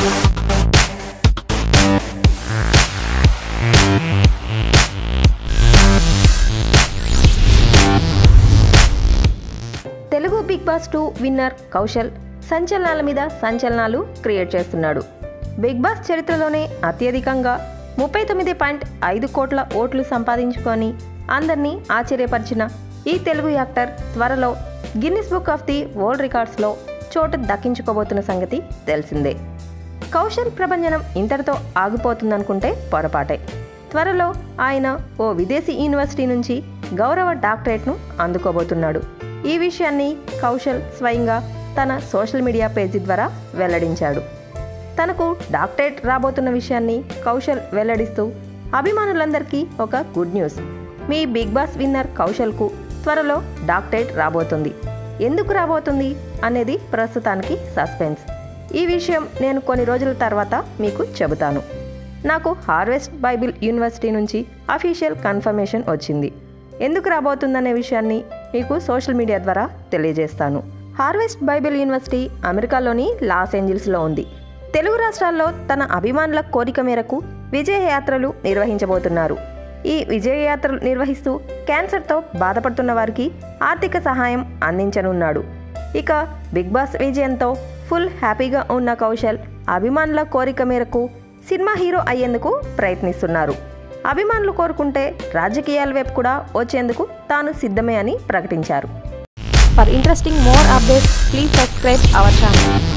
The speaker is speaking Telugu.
Telugu Bigg Boss two winner Kaushal సంచలనాల మీద సంచలనాలు క్రియేట్ చేస్తున్నాడు బిగ్ బాస్ చరిత్రలోనే అత్యధికంగా ముప్పై తొమ్మిది పాయింట్ ఐదు కోట్ల ఓట్లు సంపాదించుకొని అందరినీ ఆశ్చర్యపరిచిన ఈ తెలుగు యాక్టర్ త్వరలో Guinness book of the world రికార్డ్స్లో చోటు దక్కించుకోబోతున్న సంగతి తెలిసిందే కౌశల్ ప్రభంజనం ఇంతటితో ఆగిపోతుందనుకుంటే పొరపాటే త్వరలో ఆయన ఓ విదేశీ యూనివర్సిటీ నుంచి గౌరవ డాక్టరేట్ను అందుకోబోతున్నాడు ఈ విషయాన్ని కౌశల్ స్వయంగా తన సోషల్ మీడియా పేజీ ద్వారా వెల్లడించాడు తనకు డాక్టరేట్ రాబోతున్న విషయాన్ని కౌశల్ వెల్లడిస్తూ అభిమానులందరికీ ఒక గుడ్ న్యూస్ మీ బిగ్ బాస్ విన్నర్ కౌశల్కు త్వరలో డాక్టరేట్ రాబోతుంది ఎందుకు రాబోతుంది అనేది ప్రస్తుతానికి సస్పెన్స్ ఈ విషయం నేను కొన్ని రోజుల తర్వాత మీకు చెబుతాను నాకు హార్వెస్ట్ బైబిల్ యూనివర్సిటీ నుంచి అఫీషియల్ కన్ఫర్మేషన్ వచ్చింది ఎందుకు రాబోతుందనే విషయాన్ని మీకు సోషల్ మీడియా ద్వారా తెలియజేస్తాను హార్వెస్ట్ బైబిల్ యూనివర్సిటీ అమెరికాలోని లాస్ ఏంజల్స్లో ఉంది తెలుగు రాష్ట్రాల్లో తన అభిమానుల కోరిక మేరకు విజయయాత్రలు నిర్వహించబోతున్నారు ఈ విజయయాత్రలు నిర్వహిస్తూ క్యాన్సర్తో బాధపడుతున్న వారికి ఆర్థిక సహాయం అందించనున్నాడు ఇక బిగ్ బాస్ విజయంతో ఫుల్ హ్యాపీగా ఉన్న కౌశల్ అభిమానుల కోరిక మేరకు సినిమా హీరో అయ్యేందుకు ప్రయత్నిస్తున్నారు అభిమానులు కోరుకుంటే రాజకీయాల వైపు కూడా వచ్చేందుకు తాను సిద్ధమే అని ప్రకటించారు For interesting more updates, please subscribe our channel.